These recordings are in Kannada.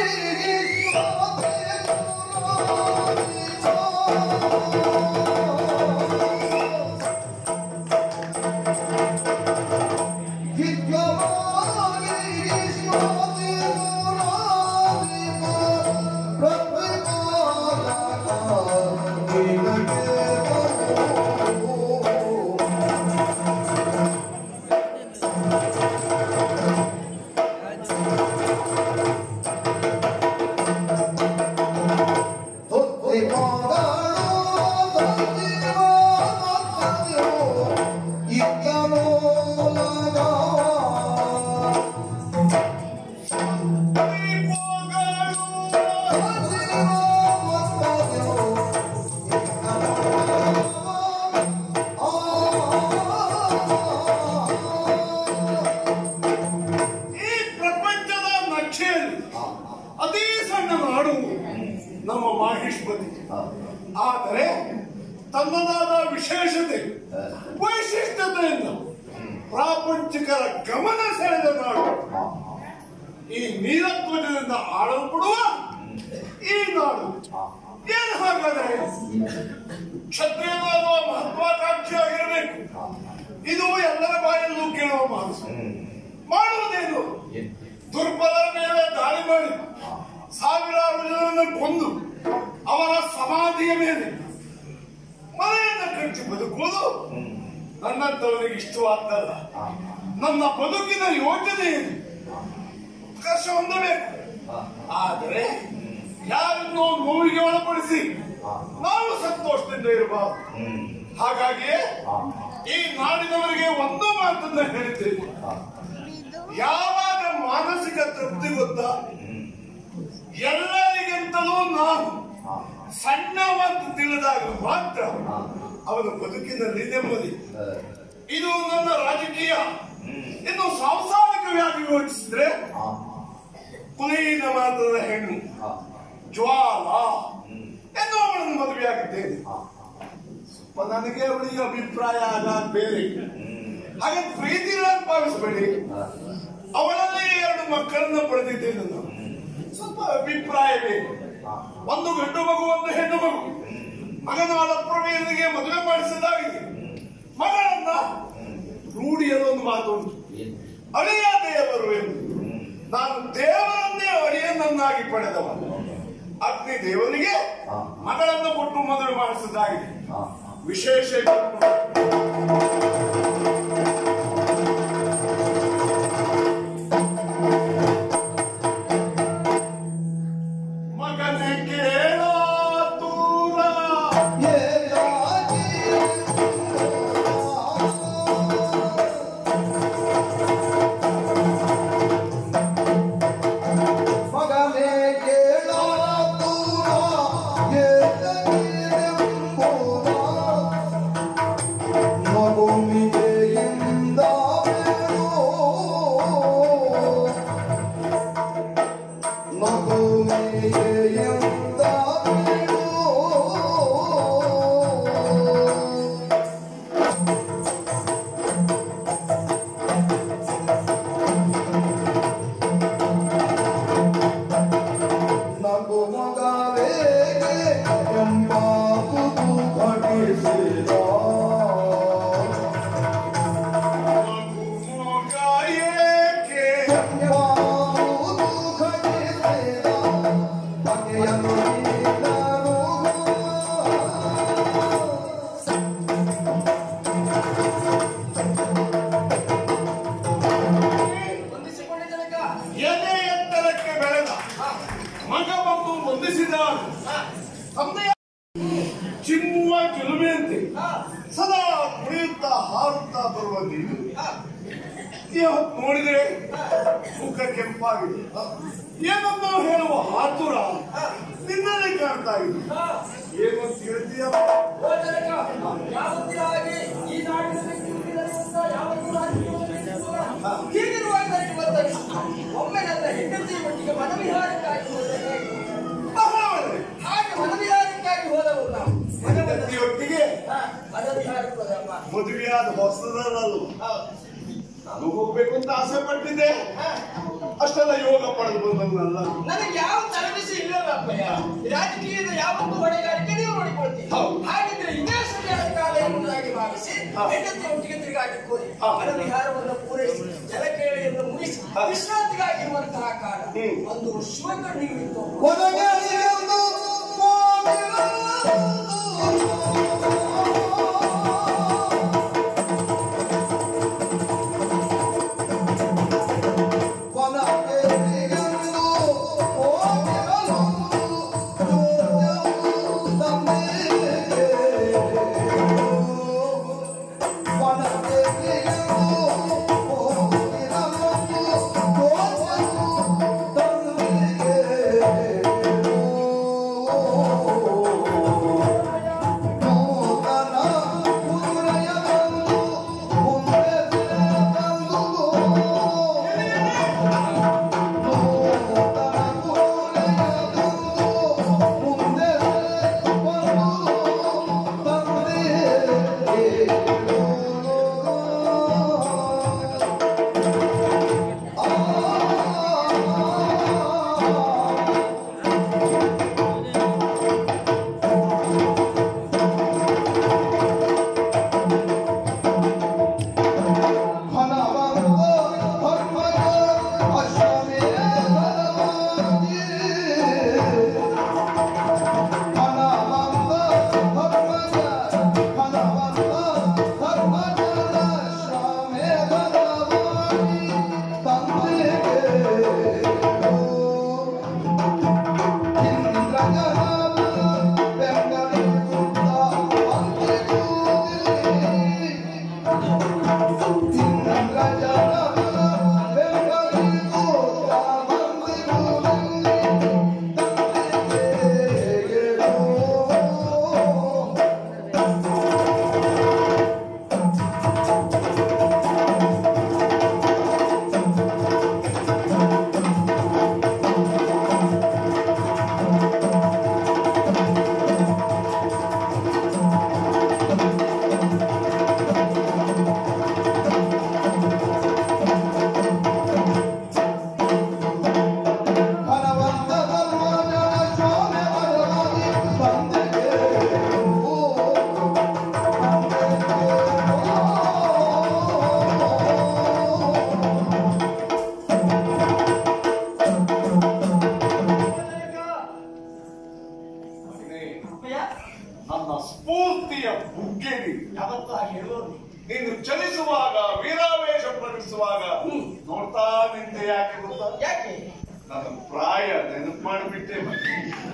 ಈ ಪ್ರಪಂಚದ ನಕ್ಷೆಯಲ್ಲಿ ಅತಿ ಸಣ್ಣ ನಾಡು ನಮ್ಮ ಮಾಹಿಷ್ಮತಿ ಆದರೆ ತನ್ನದಾದ ವಿಶೇಷತೆ ವೈಶಿಷ್ಟ್ಯತೆಯಿಂದ ಪ್ರಾಪಂಚಿಕರ ಗಮನ ಸೆಳೆದ ನಾಡು ಈ ನೀಲಧ್ವಜದಿಂದ ಆಳಲ್ಪಡುವ ಈ ನಾಡು ಏನು ಹಾಗಾದ್ರೆ ಕ್ಷತ್ರಿಯನಾದ ಮಹತ್ವಾಕಾಂಕ್ಷಿಯಾಗಿರಬೇಕು ಇದು ಎಲ್ಲರ ಬಾಯಲ್ಲೂ ಕೇಳುವ ಮಾತು ಮಾಡುವುದೇನು ದುರ್ಬಲರ ಮೇಲೆ ದಾಳಿ ಮಾಡಿ ಸಾವಿರಾರು ಜನರನ್ನು ಕೊಂದು ಅವರ ಸಮಾಧಿಯ ಮೇಲೆ ಮನೆಯನ್ನು ಕಟ್ಟಿ ಬದುಕುವುದು ನನ್ನಂತವರಿಗೆ ಇಷ್ಟವಾಗ್ತದ ನನ್ನ ಬದುಕಿನ ಯೋಚನೆ ಏನು ಉತ್ಕರ್ಷ ಹೊಂದಬೇಕು ಆದರೆ ಯಾರನ್ನೋ ನೋವಿಗೆ ಒಳಪಡಿಸಿ ನಾವು ಸಂತೋಷದಿಂದ ಇರಬಾರದು ಹಾಗಾಗಿಯೇ ಈ ನಾಡಿನವರಿಗೆ ಒಂದು ಮಾತನ್ನ ಹೇಳಿದ್ದೇನೆ ಯಾವಾಗ ಮಾನಸಿಕ ತೃಪ್ತಿ ಗೊತ್ತಾ ಎಲ್ಲರಿಗಿಂತಲೂ ನಾನು ಸಣ್ಣವಂತ ತಿಳಿದಾಗ ಮಾತ್ರ ಅವನ ಬದುಕಿನಲ್ಲಿ ನೆಮ್ಮದಿ ಇದು ನನ್ನ ರಾಜಕೀಯ ಇನ್ನು ಸಾಂಸಾರಿಕವಾಗಿ ಯೋಚಿಸಿದ್ರೆ ಕುಲೀನ ಮಾತದ ಹೆಣ್ಣು ಜ್ವಾಲ ಎನ್ನುವಳನ್ನು ಮದುವೆಯಾಗಿದ್ದೇನೆ ಸ್ವಲ್ಪ ನನಗೆ ಅವಳಿಗೆ ಅಭಿಪ್ರಾಯ ಆಗ ಬೇರೆ ಹಾಗೆ ಪ್ರೀತಿ ಭಾವಿಸಬೇಡಿ ಅವಳಲ್ಲಿ ಎರಡು ಮಕ್ಕಳನ್ನ ಪಡೆದಿದ್ದೇನೆ ನಾನು ಸ್ವಲ್ಪ ಅಭಿಪ್ರಾಯ ಬೇಕು ಒಂದು ಗಂಡು ಮಗು ಒಂದು ಹೆಣ್ಣು ಮಗು ಮಗನಾದ ಪ್ರವೀಣಿಗೆ ಮದುವೆ ಮಾಡಿಸಿದ್ದಾಗಿದೆ ಮಗಳನ್ನ ರೂಢಿಯಲ್ಲಿ ಒಂದು ಮಾತು ಉಂಟು ಅಳಿಯ ದೇವರು ಎಂದು ನಾನು ದೇವರನ್ನೇ ಅಳಿಯನನ್ನಾಗಿ ಪಡೆದವ ಅಗ್ನಿ ದೇವನಿಗೆ ಮಗಳನ್ನು ಕೊಟ್ಟು ಮದುವೆ ಮಾಡಿಸಿದ್ದಾಗಿದೆ ವಿಶೇಷ ಮಗನೇ ಕೇಳ ದೂರ ಮಗನೇ ಕೇಳ ದೂರ ಮಗುವಿಗೆಯಿಂದ ಮಗುವಿಗೆಯಿಂದ ನಗು ಮಗವೇ ಎಂಬ ಕುತು ಘಟಿಸಿದ ಮಗ ಏಕೆ ಎಂಬ ಕುತು ಘಟಿಸಿದ ಬಗೆಯನ್ನು ನೀಡಲು ಎದೆ ಎತ್ತರಕ್ಕೆ ಬೆಳೆದ ಮಗ ಬಂದು ವಂದಿಸಿದ ತಂದೆಯ ಚಿಮ್ಮುವ ಚಿಲುಮೆಯಂತೆ ಸದಾ ಕುಣಿಯುತ್ತಾ ಹಾರುತ್ತಾ ಬರುವ ನೀನು ಈ ಹೊತ್ತು ನೋಡಿದರೆ ಮುಖ ಕೆಂಪಾಗಿದೆ ಏನನ್ನೋ ಹೇಳುವ ಆತುರ ನಿನ್ನಲ್ಲಿ ಕಾಣ್ತಾ ಇದೆ ಏನು ಅಂತ ಹೇಳ್ತೀಯ ಒಮ್ಮೆ ನನ್ನ ಹೆಂಡತಿ ಒಟ್ಟಿಗೆ ವನವಿಹಾರಕ್ಕಾಗಿ ಹೋದರೆ ಬಹಳ ಒಳ್ಳೆ. ಹಾಗೆ ವನವಿಹಾರಕ್ಕಾಗಿ ಹೋದವರು ನಾವು ಹೆಂಡತಿಯೊಟ್ಟಿಗೆ ವನವಿಹಾರಕ್ಕೆ ಹೋದಮ್ಮ ಮದುವೆಯಾದ ಹೊಸದಲ್ಲ ನಾನು ಹೋಗ್ಬೇಕು ಅಂತ ಆಸೆ ಪಟ್ಟಿದ್ದೆ ಅಷ್ಟೆಲ್ಲ ಯೋಗ ಪಡೆದು ಬಂದವನಲ್ಲ ನನಗೆ ಯಾವ ತರಬೇತಿ ಇಲ್ಲಲ್ಲ ಅಪ್ಪಯ್ಯ ರಾಜಕೀಯದ ಯಾವತ್ತೂ ಹೊಣೆಗಾರಿಕೆ ನೀವು ನೋಡಿಕೊಳ್ತೀವಿ ಹೌದು. ಹಾಗಿದ್ರೆ ಇದೇ ಸರಿಯಾದ ಕಾಲ ಎಂಬುದಾಗಿ ಭಾವಿಸಿ ಹಾ. ಹೆಂಡತಿ ಒಟ್ಟಿಗೆ ತಿರುಗಾಡಿ ಕೋರಿ ಹಾ. ಮನ ವಿಹಾರವನ್ನು ಪೂರೈಸಿ ಜಲಕೇಳೆಯನ್ನು ಮುಗಿಸಿ ಹಾ. ವಿಶ್ರಾಂತಿಗಾಗಿರುವಂತಹ ಕಾಲ ಹ್ಮ್. ಒಂದು ಶಿವಕಣ್ಣಿಗೆ ಇತ್ತು ಒಣಗಲಿಯೊಂದು ವನಕೆರೆಯೊಂದು ಹೋಗಿರಲೊಂದು ಯೋಗ್ಯವು ತಂದೆಗೆ. ವನಕೆರೆಯೊಂದು ಹೋಗಿರಲೊಂದು ಯೋಗ್ಯವು ತಂದೆಗೆ. ನೂತನ ಕುದುರೆಯೊಂದು ಮುಂದೆ ತಂದು ಅಪ್ಪಯ್ಯ ನನ್ನ ಸ್ಫೂರ್ತಿಯ ಬುಗ್ಗೆ ನೀನು. ಯಾವತ್ತೂ ಹಾಗೆ ಹೇಳುವುದು ನೀನು ಚಲಿಸುವಾಗ ವೀರಾವೇಶ ಪ್ರಕಟಿಸುವಾಗ ನೋಡ್ತಾ ನಿಂತೆ ಯಾಕೆ ಗೊತ್ತಾ ಯಾಕೆ ನನ್ನ ಪ್ರಾಯ ನೆನಪು ಮಾಡಿಬಿಟ್ಟೆ ಮತ್ತೆ.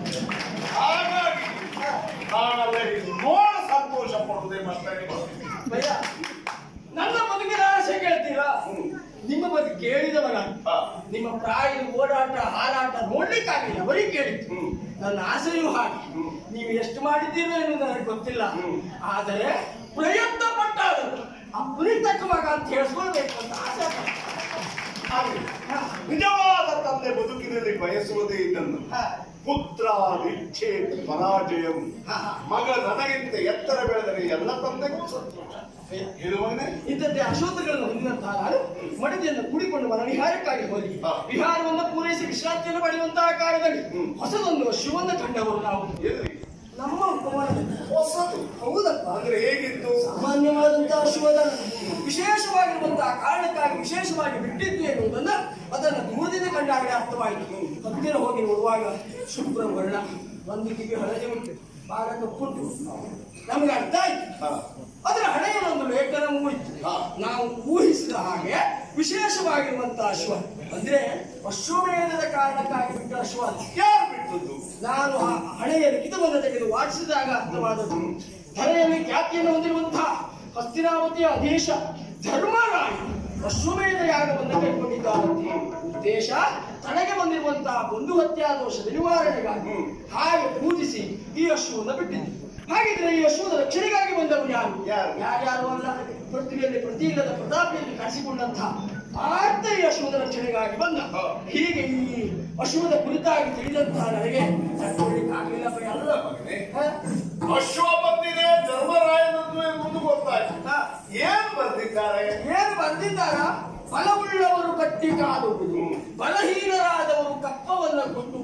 ಹಾಗಾಗಿ ನಾನಲ್ಲ ಇದು ನೋಡ ಸಂತೋಷ ಪಡುವುದೇ ಮತ್ತೆ ಭಯ ನನ್ನ ಬದುಕಿನ ಆಸೆ ಕೇಳ್ತೀರಾ ನಿಮ್ಮ ಬದುಕು ಕೇಳಿದವನ ಹಾ. ನಿಮ್ಮ ಪ್ರಾಯದ ಓಡಾಟ ಹಾರಾಟ ನೋಡ್ಲಿಕ್ಕಾಗಿಲ್ಲ ಬರೀ ಕೇಳಿದ್ದು ಹ್ಮ್. ನನ್ನ ಆಸೆಯೂ ಹಾಗೆ ಹ್ಮ್. ನೀವು ಎಷ್ಟು ಮಾಡಿದ್ದೀರೋ ಎನ್ನುವುದು ನನಗೆ ಗೊತ್ತಿಲ್ಲ ಹ್ಮ್. ಆದರೆ ಪ್ರಯತ್ನ ಪಟ್ಟಾದರು ಆ ಗುರಿ ತಕ್ಕವಾಗ ಅಂತ ಹೇಳಿಸ್ಕೊಳ್ಬೇಕು ಅಂತ ಆಸೆ ಪಟ್ಟೆ. ಹಾಗೆ ಹಾ. ನಿಜವಾದ ತಂದೆ ಬದುಕಿನಲ್ಲಿ ಬಯಸುವುದೇ ಇದನ್ನು ಹಾ. ಪುತ್ರ ಇಚ್ಛೆ ಪರಾಜಯಂ ಹಾ. ಮಗ ನನಗಿಂತ ಎತ್ತರ ಬೆಳೆದರೆ ಎಲ್ಲ ತಂದೆಗೂ ಸಂತೋಷ ಇದು ಮಗನೇ ಇಂಥದ್ದೇ ಅಶೋಧಗಳನ್ನು ಹೊಂದಿದಂತಹ ನಾನು ಮಡದಿಯನ್ನು ಕೂಡಿಕೊಂಡು ಮನ ವಿಹಾರಕ್ಕಾಗಿ ಹೋಗಿ ಹಾ. ವಿಹಾರವನ್ನು ಪೂರೈಸಿ ವಿಶ್ರಾಂತಿಯನ್ನು ಪಡೆಯುವಂತಹ ಕಾಲದಲ್ಲಿ ಹ್ಮ್. ಹೊಸದೊಂದು ಶಿವನ್ನ ಕಂಡವರು ನಾವು ಎಲ್ಲಿ ನಮ್ಮ ಉಪಮಾನದಲ್ಲಿ ಹೊಸದು ಹೌದಪ್ಪ ಅಂದ್ರೆ ಹೇಗಿತ್ತು ಸಾಮಾನ್ಯವಾದಂತಹ ಶಿವಧನ ವಿಶೇಷವಾಗಿರುವಂತಹ ಕಾರಣಕ್ಕಾಗಿ ವಿಶೇಷವಾಗಿ ಬಿಟ್ಟಿದ್ದು ಎನ್ನುವುದನ್ನ ಅದನ್ನು ದೂರದಿಂದ ಕಂಡಾಗಲೇ ಅರ್ಥವಾಯಿತು ಹತ್ತಿರ ಹೋಗಿ ನೋಡುವಾಗ ಶುಭ್ರ ವರ್ಣ ಒಂದು ಕಿವಿ ಹಳದಿ ಉಂಟು ಭಾಗ ಕಪ್ಪುಂಟು ನಮಗೆ ಅರ್ಥ ಆಯ್ತು ಹಾ. ಅದರ ಹಣೆಯ ಒಂದು ಲೇಖನ ಮೂಡಿತು ಹಾ. ನಾವು ಊಹಿಸಿದ ಹಾಗೆ ವಿಶೇಷವಾಗಿರುವಂತಹ ಶಿವ ಅಂದ್ರೆ ಅಶ್ವಮೇಧದ ಕಾರಣಕ್ಕಾಗಿ ಬಿಟ್ಟ ಶಿವ ಅಲ್ಲ. ಯಾರು ಬಿಟ್ಟದ್ದು ನಾನು ಆ ಹಣೆಯ ಲಿಖಿತವನ್ನು ತೆಗೆದು ವಾಚಿಸಿದಾಗ ಅರ್ಥವಾದದ್ದು ಧರೆಯಲ್ಲಿ ಖ್ಯಾತಿಯನ್ನು ಹೊಂದಿರುವಂತಹ ಹಸ್ತಿನಾವತಿಯ ಅಧೀಶ ಧರ್ಮರಾಯ ಅಶ್ವಮೇಧ ಯಾಗವನ್ನು ಕೈಗೊಂಡಿದ್ದಾರಂತೆ ಉದ್ದೇಶ ತನಗೆ ಬಂದಿರುವಂತಹ ಬಂಧು ಹತ್ಯಾ ದೋಷದ ನಿವಾರಣೆಗಾಗಿ ಹ್ಮ್. ಹಾಗೆ ಪೂಜಿಸಿ ಈ ಅಶ್ವವನ್ನು ಬಿಟ್ಟಿದ್ದು ಹಾಗಿದ್ರೆ ಈ ಅಶ್ವದ ರಕ್ಷಣೆಗಾಗಿ ಬಂದವರು ಯಾರು ಯಾರು? ಯಾರ್ಯಾರು ಅಲ್ಲ ಪೃಥ್ವಿಯಲ್ಲಿ ಪ್ರತಿ ಇಲ್ಲದ ಪ್ರತಾಪಿಯಲ್ಲಿ ಕಾಣಿಸಿಕೊಂಡಂತಹ ಆರ್ತ ಈ ಅಶ್ವದ ರಕ್ಷಣೆಗಾಗಿ ಬಂದ ಹ. ಹೀಗೆ ಈ ಅಶ್ವದ ಕುರಿತಾಗಿ ತಿಳಿದಂತಹ ನನಗೆ ತಡ್ಕೊಳ್ಳಿಕ್ಕಾಗ್ಲಿಲ್ಲ ಭಯ. ಅಲ್ಲ ಮಗನೇ ಹ? ಅಶ್ವ ಬಂದಿದೆ ಧರ್ಮರಾಯನದ್ದು ಎಂಬುದು ಗೊತ್ತಾಯ್ತು ಹ. ಏನ್ ಬರ್ದಿದ್ದಾರೆ ಏನು ಬರ್ದಿದ್ದಾರ ಬಲವುಳ್ಳವರು ಕಟ್ಟಿ ಕಾಡುವುದು ಬಲಹೀನರಾದವರು ಕಪ್ಪವನ್ನ ಕೊಟ್ಟು